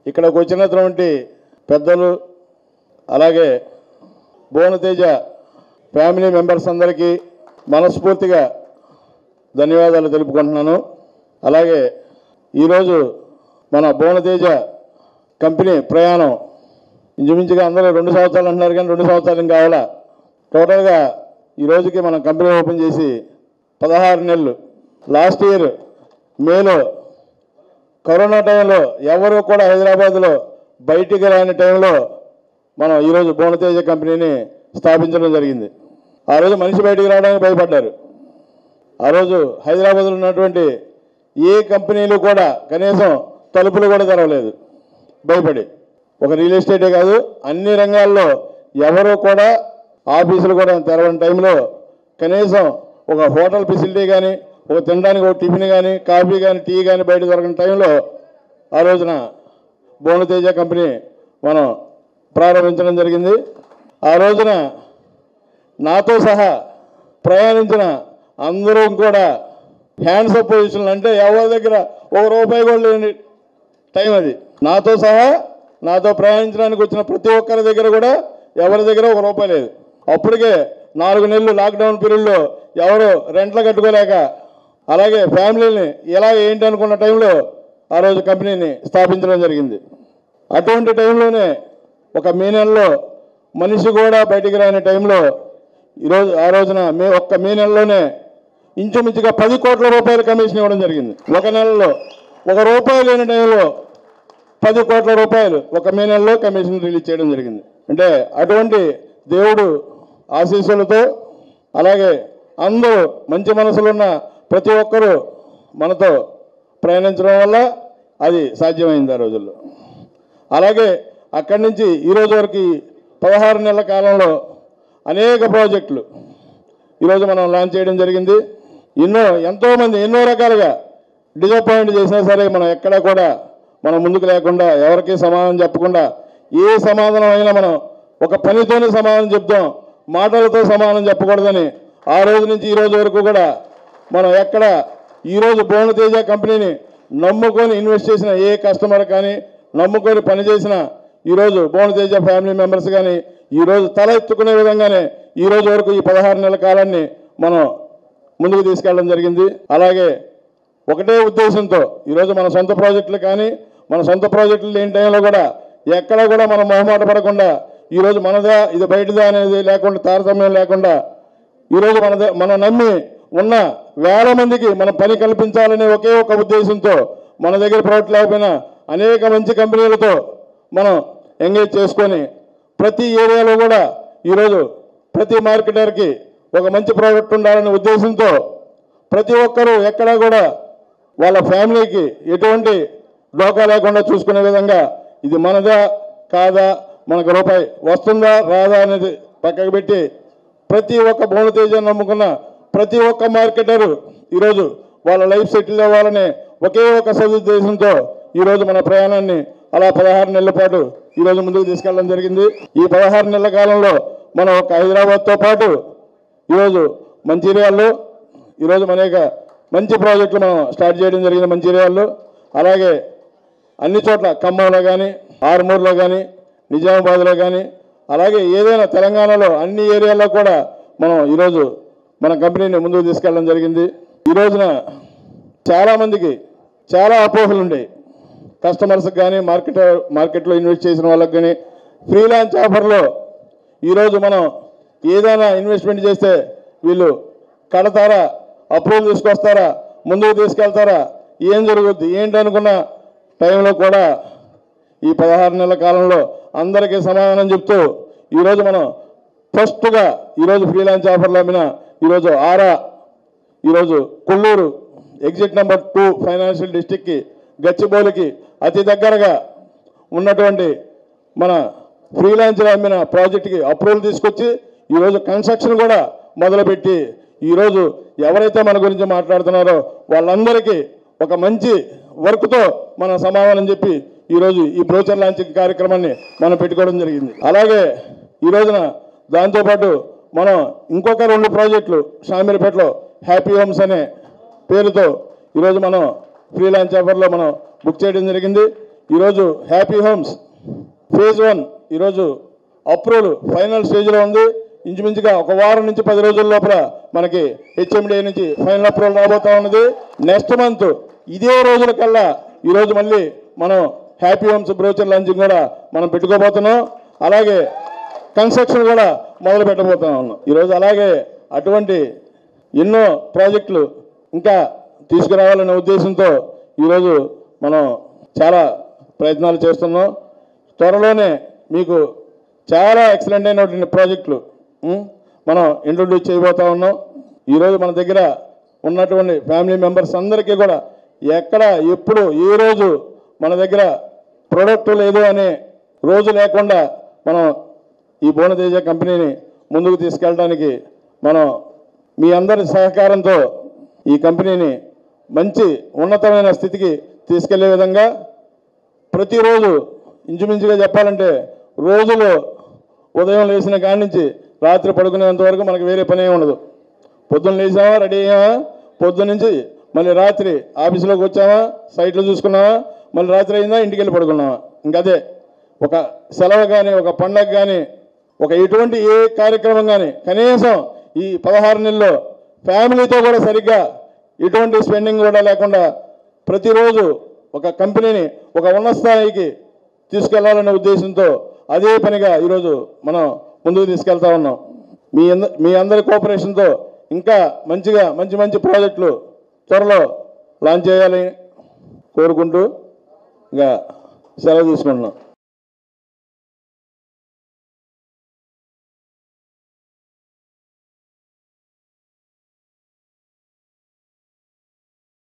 ఇక్కడికి వచ్చినటువంటి పెద్దలు అలాగే భువనతేజ ఫ్యామిలీ మెంబర్స్ అందరికీ మనస్ఫూర్తిగా ధన్యవాదాలు తెలుపుకుంటున్నాను అలాగే ఈరోజు మన భువనతేజ కంపెనీ ప్రయాణం ఇంచుమించుగా అందరూ రెండు సంవత్సరాలు అంటున్నారు కానీ రెండు సంవత్సరాలు ఇంకా కావాలా టోటల్గా ఈ రోజుకి మనం కంపెనీ ఓపెన్ చేసి పదహారు నెలలు లాస్ట్ ఇయర్ మేలో కరోనా టైంలో ఎవరు కూడా హైదరాబాద్లో బయటికి రాని టైంలో మనం ఈరోజు భువనతేజ కంపెనీని స్థాపించడం జరిగింది ఆ రోజు మనిషి బయటికి రావడానికి భయపడ్డారు ఆ రోజు హైదరాబాద్లో ఉన్నటువంటి ఏ కంపెనీలు కూడా కనీసం తలుపులు కూడా తెరవలేదు భయపడి ఒక రియల్ ఎస్టేటే కాదు అన్ని రంగాల్లో ఎవరు కూడా ఆఫీసులు కూడా తెరవని టైంలో కనీసం ఒక హోటల్ ఫెసిలిటీ కానీ ఒక తినడానికి ఒక టిఫిన్ కానీ కాఫీ కానీ టీ కానీ బయట దొరకని టైంలో ఆ రోజున భువనతేజ కంపెనీ మనం ప్రారంభించడం జరిగింది ఆ రోజున నాతో సహా ప్రయాణించిన అందరూ కూడా హ్యాండ్స్ అప్ పొజిషన్లు అంటే ఎవరి దగ్గర ఒక రూపాయి కూడా లేని టైం అది నాతో సహా నాతో ప్రయాణించడానికి వచ్చిన ప్రతి ఒక్కరి దగ్గర కూడా ఎవరి దగ్గర ఒక రూపాయి లేదు అప్పటికే నాలుగు నెలలు లాక్డౌన్ పీరియడ్లో ఎవరు రెంట్లు కట్టుకోలేక అలాగే ఫ్యామిలీని ఎలా ఏంటి అనుకున్న టైంలో ఆ రోజు కంపెనీని స్థాపించడం జరిగింది అటువంటి టైంలోనే ఒక మే నెలలో మనిషి కూడా బయటికి రాని టైంలో ఈరోజు ఆ రోజున మే ఒక్క మే నెలలోనే ఇంచుమించుగా పది కోట్ల రూపాయల కమిషన్ ఇవ్వడం జరిగింది ఒక నెలలో ఒక రూపాయి లేని టైంలో పది కోట్ల రూపాయలు ఒక మే నెలలో కమిషన్ రిలీజ్ చేయడం జరిగింది అంటే అటువంటి దేవుడు ఆశీస్సులతో అలాగే అందరూ మంచి మనసులున్న ప్రతి ఒక్కరూ మనతో ప్రయాణించడం వల్ల అది సాధ్యమైంది ఆ రోజుల్లో అలాగే అక్కడి నుంచి ఈ రోజు వరకు ఈ పదహారు నెలల కాలంలో అనేక ప్రాజెక్టులు ఈరోజు మనం లాంచ్ చేయడం జరిగింది ఎన్నో ఎంతోమంది ఎన్నో రకాలుగా డిసప్పాయింట్ చేసినా సరే మనం ఎక్కడా కూడా మనం ముందుకు లేకుండా ఎవరికి సమాధానం చెప్పకుండా ఏ సమాధానం అయినా మనం ఒక పనితోనే సమాధానం చెప్తాం మాటలతో సమాధానం చెప్పకూడదని ఆ రోజు నుంచి ఈ రోజు వరకు కూడా మనం ఎక్కడ ఈరోజు భువనతేజ కంపెనీని నమ్ముకొని ఇన్వెస్ట్ చేసిన ఏ కస్టమర్ కానీ నమ్ముకొని పనిచేసిన ఈరోజు భువనతేజ ఫ్యామిలీ మెంబర్స్ కానీ ఈరోజు తల ఎత్తుకునే విధంగానే ఈ రోజు వరకు ఈ పదహారు నెలల కాలాన్ని మనం ముందుకు తీసుకెళ్ళడం జరిగింది అలాగే ఒకటే ఉద్దేశంతో ఈరోజు మన సొంత ప్రాజెక్టులు కానీ మన సొంత ప్రాజెక్టులు లేని టైంలో కూడా ఎక్కడ కూడా మనం మొహమాట పడకుండా ఈరోజు మనదా ఇది బయటదా అనేది లేకుండా తారతమ్యం లేకుండా ఈరోజు మన ద- మనం నమ్మి ఉన్న వేల మందికి మనం పని కల్పించాలనే ఒకే ఒక ఉద్దేశంతో మన దగ్గర ప్రోడక్ట్ లేకపోయినా అనేక మంచి కంపెనీలతో మనం ఎంగేజ్ చేసుకొని ప్రతి ఏరియాలో కూడా ఈరోజు ప్రతి మార్కెటర్కి ఒక మంచి ప్రోడక్ట్ ఉండాలనే ఉద్దేశంతో ప్రతి ఒక్కరూ ఎక్కడా కూడా వాళ్ళ ఫ్యామిలీకి ఎటువంటి డోకా లేకుండా చూసుకునే విధంగా ఇది మనదా కాదా మనకు రూపాయి వస్తుందా రాదా అనేది పక్కకు పెట్టి ప్రతి ఒక్క భువనతేజ నమ్ముకున్న ప్రతి ఒక్క మార్కెటరు ఈరోజు వాళ్ళ లైఫ్ సెటిల్ అవ్వాలనే ఒకే ఒక సదుద్దేశంతో ఈరోజు మన ప్రయాణాన్ని అలా పదహారు నెలల పాటు ఈరోజు ముందుకు తీసుకెళ్ళడం జరిగింది ఈ పదహారు నెలల కాలంలో మనం ఒక హైదరాబాద్తో పాటు ఈరోజు మంచిర్యాలలో ఈరోజు అనేక మంచి ప్రాజెక్టులు మనం స్టార్ట్ చేయడం జరిగింది మంచిర్యాలలో అలాగే అన్ని చోట్ల ఖమ్మంలో కానీ ఆర్మూర్లో కానీ నిజామాబాద్లో కానీ అలాగే ఏదైనా తెలంగాణలో అన్ని ఏరియాల్లో కూడా మనం ఈరోజు మన కంపెనీని ముందుకు తీసుకెళ్ళడం జరిగింది ఈ రోజున చాలామందికి చాలా అపోహలు ఉండేవి కస్టమర్స్కి కానీ మార్కెట్ మార్కెట్లో ఇన్వెస్ట్ చేసిన వాళ్ళకి కానీ ఫ్రీలాన్స్ ఆఫర్లో ఈరోజు మనం ఏదైనా ఇన్వెస్ట్మెంట్ చేస్తే వీళ్ళు కడతారా అప్రూవల్ తీసుకొస్తారా ముందుకు తీసుకెళ్తారా ఏం జరుగుద్ది ఏంటి అనుకున్న టైంలో కూడా ఈ పదహారు నెలల కాలంలో అందరికీ సమాధానం చెప్తూ ఈరోజు మనం ఫస్ట్గా ఈరోజు ఫ్రీలాన్స్ ఆఫర్లు అమ్మిన ఈరోజు ఆరా ఈరోజు Kollur exit number two financial డిస్టిక్కి గచ్చిబౌలికి అతి దగ్గరగా ఉన్నటువంటి మన ఫ్రీలాన్సర్ అమ్మిన ప్రాజెక్ట్కి అప్రూవల్ తీసుకొచ్చి ఈరోజు కన్స్ట్రక్షన్ కూడా మొదలుపెట్టి ఈరోజు ఎవరైతే మన గురించి మాట్లాడుతున్నారో వాళ్ళందరికీ ఒక మంచి వర్క్తో మనం సమాధానం చెప్పి ఈరోజు ఈ బ్రోచర్ లాంచింగ్ కార్యక్రమాన్ని మనం పెట్టుకోవడం జరిగింది అలాగే ఈ రోజున దాంతోపాటు మనం ఇంకొక రెండు ప్రాజెక్టులు షామీర్పేటలో హ్యాపీ హోమ్స్ అనే పేరుతో ఈరోజు మనం ఫ్రీలాన్స్ ఆఫర్లో మనం బుక్ చేయడం జరిగింది ఈరోజు హ్యాపీ హోమ్స్ ఫేజ్ వన్ ఈరోజు అప్రూవల్ ఫైనల్ స్టేజ్లో ఉంది ఇంచుమించుగా ఒక వారం నుంచి పది రోజుల లోపల మనకి హెచ్ఎండి నుంచి ఫైనల్ అప్రూవల్ రాబోతా ఉన్నది నెక్స్ట్ మంత్ ఇదే రోజుల కల్లా ఈరోజు మళ్ళీ మనం హ్యాపీ హోమ్స్ బ్రోచర్ లాంచింగ్ కూడా మనం పెట్టుకోబోతున్నాం అలాగే కన్స్ట్రక్షన్ కూడా మొదలు పెట్టబోతా ఉన్నాం ఈరోజు అలాగే అటువంటి ఎన్నో ప్రాజెక్టులు ఇంకా తీసుకురావాలనే ఉద్దేశంతో ఈరోజు మనం చాలా ప్రయత్నాలు చేస్తున్నాం త్వరలోనే మీకు చాలా ఎక్సలెంట్ అయినటువంటి ప్రాజెక్టులు ఉం, మనం ఇంట్రొడ్యూస్ చేయబోతా ఉన్నాం ఈరోజు మన దగ్గర ఉన్నటువంటి ఫ్యామిలీ మెంబర్స్ అందరికీ కూడా ఎక్కడ ఎప్పుడు ఏ రోజు మన దగ్గర ప్రోడక్ట్ లేదు అనే రోజు లేకుండా మనం ఈ బోనతేజ కంపెనీని ముందుకు తీసుకెళ్ళడానికి మనం మీ అందరి సహకారంతో ఈ కంపెనీని మంచి ఉన్నతమైన స్థితికి తీసుకెళ్లే విధంగా ప్రతిరోజు ఇంచుమించుగా చెప్పాలంటే రోజులో ఉదయం లేచిన కాడి నుంచి రాత్రి పడుకునేంత వరకు మనకు వేరే పని ఏమి ఉండదు పొద్దున్న లేచామా రెడీ అయ్యామా పొద్దున్న నుంచి మళ్ళీ రాత్రి ఆఫీసులోకి వచ్చామా సైట్లో చూసుకున్నామా మళ్ళీ రాత్రి అయిందా ఇంటికి వెళ్ళి పడుకున్నామా ఇంకదే ఒక సెలవు కానీ ఒక పండగ కానీ ఒక ఎటువంటి ఏ కార్యక్రమం కానీ కనీసం ఈ పదహారు నెలల్లో ఫ్యామిలీతో కూడా సరిగ్గా ఎటువంటి స్పెండింగ్ కూడా లేకుండా ప్రతిరోజు ఒక కంపెనీని ఒక ఉన్నత స్థాయికి తీసుకెళ్లాలనే ఉద్దేశంతో అదే పనిగా ఈరోజు మనం ముందుకు తీసుకెళ్తా ఉన్నాం మీ అంద మీ అందరి కోఆపరేషన్తో ఇంకా మంచిగా మంచి మంచి ప్రాజెక్టులు త్వరలో లాంచ్ చేయాలని కోరుకుంటూ ఇంకా సెలవు తీసుకుంటున్నాం